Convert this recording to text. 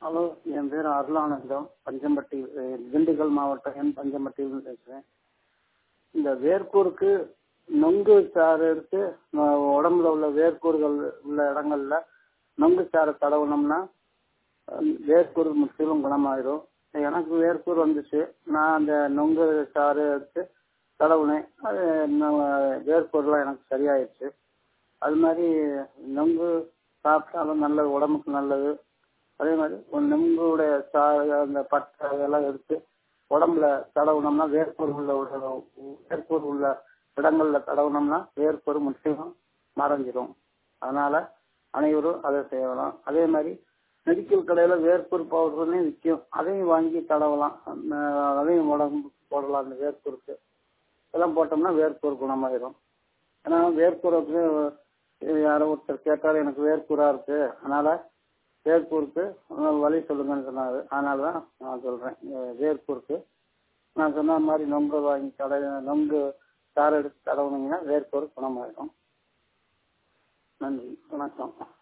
hello என் பேர் அருளானந்தம் பஞ்சம்பட்டி அஹ், திண்டுக்கல் மாவட்டம் என் பஞ்சம்பட்டியிலிருந்து பேசுகிறேன் இந்த வேர்க்கூருக்கு நொங்கு சாறு எடுத்து அஹ், உடம்புல உள்ள வேர்க்கூறுகள் உள்ள இடங்கள்ல நொங்கு சாறு தடவுனோம்னா அஹ், வேர்க்கூறு முற்றிலும் குணமாயிரும் எனக்கு வேர்க்கூறு வந்துச்சு நான் அந்த நொங்கு சாறு எடுத்து தடவுனேன் அது நம்ம வேர்க்கூறுலாம் எனக்கு சரியாயிடுச்சு அது மாதிரி நொங்கு சாப்பிட்டாலும் நல்லது உடம்புக்கு நல்லது அதே மாதிரி ஒரு நொங்குடைய சாறு அந்த பட்டை அதெல்லாம் எடுத்து உடம்புல தடவுனோம்னா வேர்க்கூறு உள்ள உள்ள- வேர்க்கூறு உள்ள இடங்கள்ல தடவுனோம்னா வேர்க்கூறு முற்றிலும் மறைஞ்சிரும் அதனால அனைவரும் அதை செய்யலாம் அதே மாதிரி மெடிக்கல் கடையில வேர்க்கூறு பவுடர்னு விற்கும் அதையும் வாங்கி தடவலாம் அஹ் அதையும் உடம்பு போடலாம் அந்த வேர்க்கூருக்கு இதெல்லாம் போட்டோம்னா வேர்க்கூறு குணமாயிரும் ஏன்னா வேர்க்கூறுக்கு யாரோ ஒருத்தர் கேட்டாலும் எனக்கு வேர்க்கூறா இருக்கு அதனால வேர்க்கூருக்கு வழி சொல்லுங்கன்னு சொன்னாரு அதனால தான் நான் சொல்றேன் அஹ் வேர்க்கூருக்கு நான் சொன்ன மாதிரி நொங்கு வாங்கி கடை நொங்கு சாறு எடுத்து தடவுனீங்கன்னா வேர்க்கூறு குணமாயிடும் நன்றி வணக்கம்